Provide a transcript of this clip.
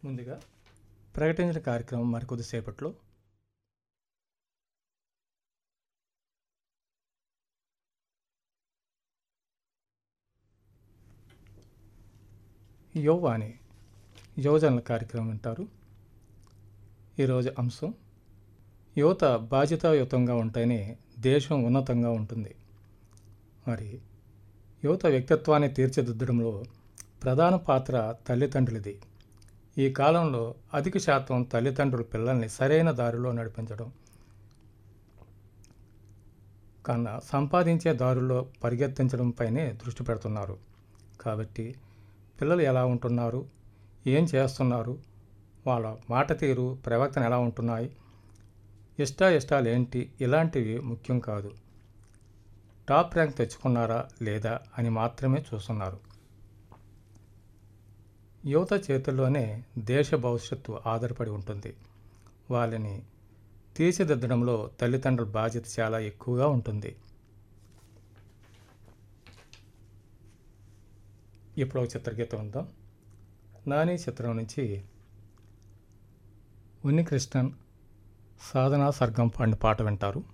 ముందుగా ప్రకటించిన కార్యక్రమం మరికొద్దిసేపట్లో యువవాణి యువజనుల కార్యక్రమం వింటారు ఈరోజు అంశం యువత బాధ్యతాయుతంగా ఉంటేనే దేశం ఉన్నతంగా ఉంటుంది మరి యువత వ్యక్తిత్వాన్ని తీర్చిదిద్దడంలో ప్రధాన పాత్ర తల్లిదండ్రులది ఈ కాలంలో అధిక శాతం తల్లిదండ్రులు పిల్లల్ని సరైన దారిలో నడిపించడం కన్నా సంపాదించే దారుల్లో పరిగెత్తించడంపైనే దృష్టి పెడుతున్నారు కాబట్టి పిల్లలు ఎలా ఉంటున్నారు ఏం చేస్తున్నారు వాళ్ళ మాట తీరు ప్రవర్తన ఎలా ఉంటున్నాయి ఇష్ట ఇష్టాలు ఏంటి ఇలాంటివి ముఖ్యం కాదు టాప్ ర్యాంక్ తెచ్చుకున్నారా లేదా అని మాత్రమే చూస్తున్నారు యువత చేతుల్లోనే దేశ భవిష్యత్తు ఆధారపడి ఉంటుంది వాళ్ళని తీర్చిదిద్దడంలో తల్లిదండ్రుల బాధ్యత చాలా ఎక్కువగా ఉంటుంది ఇప్పుడు ఒక చిత్రగీతం ఉందాం నాని చిత్రం నుంచి ఉన్నికృష్ణన్ సాధనా సర్గం పాడిన పాట వింటారు